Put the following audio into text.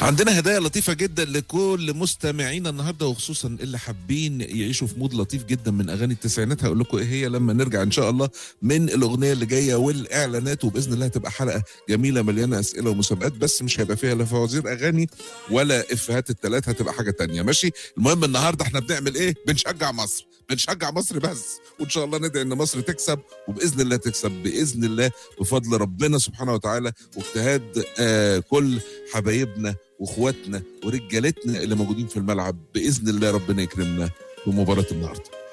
عندنا هدايا لطيفة جدا لكل مستمعينا النهاردة وخصوصا اللي حابين يعيشوا في مود لطيف جدا من أغاني التسعينات هقول لكم إيه هي لما نرجع إن شاء الله من الأغنية اللي جاية والإعلانات وبإذن الله هتبقى حلقة جميلة مليانة أسئلة ومسابقات بس مش هيبقى فيها لا فوازير أغاني ولا إفيهات التلات هتبقى حاجة تانية ماشي المهم النهاردة إحنا بنعمل إيه بنشجع مصر بنشجع مصر بس وإن شاء الله ندعي إن مصر تكسب وبإذن الله تكسب بإذن الله بفضل ربنا سبحانه وتعالى واجتهاد آه كل حبايبنا واخواتنا ورجالتنا اللي موجودين في الملعب باذن الله ربنا يكرمنا في مباراه النهارده